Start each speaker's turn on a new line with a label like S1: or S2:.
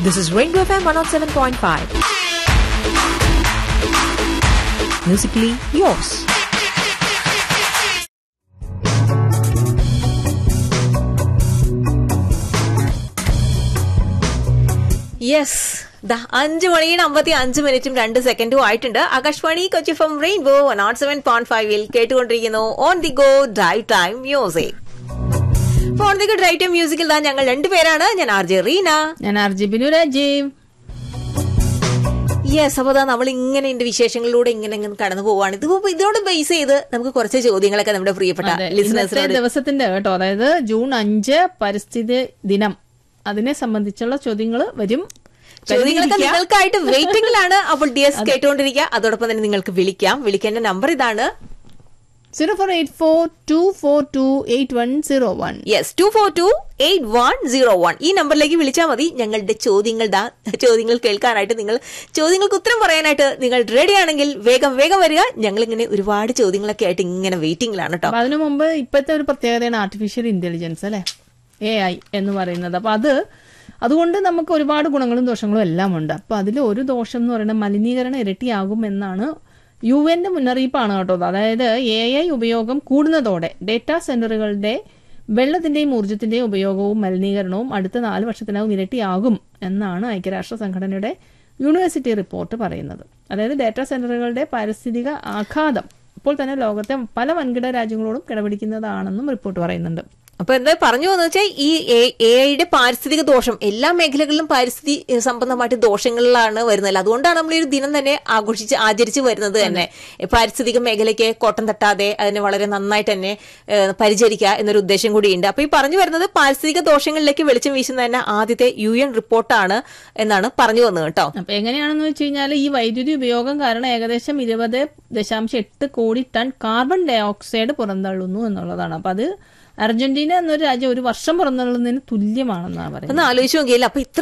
S1: This is Rainbow FM 107.5. Musically yours.
S2: Yes ദാ അഞ്ച് മണിയുടെ അമ്പത്തി അഞ്ച് മിനിറ്റും രണ്ട് സെക്കൻഡും ആയിട്ടുണ്ട് Akashvani Kochi from Rainbow nought seven point ഫൈവിൽ കേട്ടുകൊണ്ടിരിക്കുന്നു on the go drive time music on the go drive time മ്യൂസിക്കിൽ താ ഞങ്ങൾ രണ്ടുപേരാണ് ഞാൻ ആർ ജെ റീന
S3: ഞാൻ അർജിബിനു രാജീവ്
S2: യെസ് അപ്പൊ ദാ നമ്മൾ ഇങ്ങനെ ഇതിന്റെ വിശേഷങ്ങളിലൂടെ ഇങ്ങനെ ഇങ്ങനെ കടന്നു പോവാണ് ഇത് ഇപ്പൊ ഇതിനോട് ബേസ് ചെയ്ത് നമുക്ക് കുറച്ച് ചോദ്യങ്ങളൊക്കെ നമ്മുടെ പ്രിയപ്പെട്ട
S3: അതെ, ഇന്നത്തെ
S2: ലിസണേഴ്സിനോട്
S3: ദിവസത്തിന്റെ കേട്ടോ അതായത് ജൂൺ അഞ്ച് പരിസ്ഥിതി ദിനം അതിനെ സംബന്ധിച്ചുള്ള ചോദ്യങ്ങൾ വരും
S2: ചോദ്യങ്ങളൊക്കെ നിങ്ങൾക്കായിട്ട് വെയിറ്റിംഗിലാണ് അപ്പോൾ ഡി എസ് കേട്ടുകൊണ്ടിരിക്കുക അതോടൊപ്പം തന്നെ നിങ്ങൾക്ക് വിളിക്കാം വിളിക്കേണ്ട നമ്പർ ഇതാണ്
S3: zero four eight four two four two eight one zero one
S2: yes two four two eight one zero one ഈ നമ്പറിലേക്ക് വിളിച്ചാൽ മതി ഞങ്ങളുടെ ചോദ്യങ്ങൾ ദാ ചോദ്യങ്ങൾ കേൾക്കാനായിട്ട് നിങ്ങൾ ചോദ്യങ്ങൾക്ക് ഉത്തരം പറയാനായിട്ട് നിങ്ങൾ റെഡി ആണെങ്കിൽ വേഗം വേഗം വരിക ഞങ്ങൾ ഇങ്ങനെ ഒരുപാട് ചോദ്യങ്ങളൊക്കെ ആയിട്ട് ഇങ്ങനെ വെയിറ്റിംഗിലാണ് കേട്ടോ
S3: അപ്പൊ അതിനു മുമ്പ് ഇപ്പോഴത്തെ ഒരു പ്രത്യേകതയാണ് ആർട്ടിഫിഷ്യൽ ഇന്റലിജൻസ് അല്ലെ എ ഐ എന്ന് പറയുന്നത് അപ്പൊ അത് അതുകൊണ്ട് നമുക്ക് ഒരുപാട് ഗുണങ്ങളും ദോഷങ്ങളും എല്ലാം ഉണ്ട് അപ്പൊ അതിൽ ഒരു ദോഷം എന്ന് പറയുന്നത് മലിനീകരണം ഇരട്ടിയാകും എന്നാണ് യു എന്റെ മുന്നറിയിപ്പാണ് കേട്ടോ അത്. അതായത് എ ഐ ഉപയോഗം കൂടുന്നതോടെ ഡേറ്റാ സെന്ററുകളുടെ വെള്ളത്തിന്റെയും ഊർജ്ജത്തിന്റെയും ഉപയോഗവും മലിനീകരണവും അടുത്ത നാല് വർഷത്തിനകം ഇരട്ടിയാകും എന്നാണ് ഐക്യരാഷ്ട്ര സംഘടനയുടെ യൂണിവേഴ്സിറ്റി റിപ്പോർട്ട് പറയുന്നത് അതായത് ഡാറ്റാ സെന്ററുകളുടെ പാരിസ്ഥിതിക ആഘാതം ഇപ്പോൾ തന്നെ ലോകത്തെ പല വൻകിട രാജ്യങ്ങളോടും കിടപിടിക്കുന്നതാണെന്നും റിപ്പോർട്ട് പറയുന്നുണ്ട്
S2: അപ്പൊ എന്താ പറഞ്ഞു വന്നു വെച്ചാൽ ഈ എ ഐയുടെ പാരിസ്ഥിതിക ദോഷം എല്ലാ മേഖലകളിലും പാരിസ്ഥിതി ഏഹ്, സംബന്ധമായിട്ട് ദോഷങ്ങളിലാണ് വരുന്നത് അതുകൊണ്ടാണ് നമ്മൾ ഈ ഒരു ദിനം തന്നെ ആഘോഷിച്ച് ആചരിച്ച് വരുന്നത് തന്നെ ഏഹ്, പാരിസ്ഥിതിക മേഖലയ്ക്ക് കോട്ടം തട്ടാതെ അതിനെ വളരെ നന്നായിട്ട് തന്നെ ഏഹ്, പരിചരിക്കുക എന്നൊരു ഉദ്ദേശം കൂടിയുണ്ട് അപ്പൊ ഈ പറഞ്ഞു വരുന്നത് പാരിസ്ഥിതിക ദോഷങ്ങളിലേക്ക് വെളിച്ചം വീശുന്ന തന്നെ ആദ്യത്തെ യു എൻ റിപ്പോർട്ടാണ് എന്നാണ് പറഞ്ഞു വന്നത് കേട്ടോ
S3: അപ്പൊ എങ്ങനെയാണെന്ന് വെച്ച് കഴിഞ്ഞാൽ ഈ വൈദ്യുതി ഉപയോഗം കാരണം ഏകദേശം ഇരുപത് ദശാംശം എട്ട് crore ton carbon dioxide പുറന്തള്ളുന്നു എന്നുള്ളതാണ് അപ്പൊ അത് അർജന്റീന എന്നൊരു രാജ്യം ഒരു വർഷം പുറന്തള്ളുന്നതിന് തുല്യമാണെന്നാണ് പറയുന്നത്
S2: ഒന്ന് ആലോചിച്ച് നോക്കിയില്ല അപ്പൊ ഇത്ര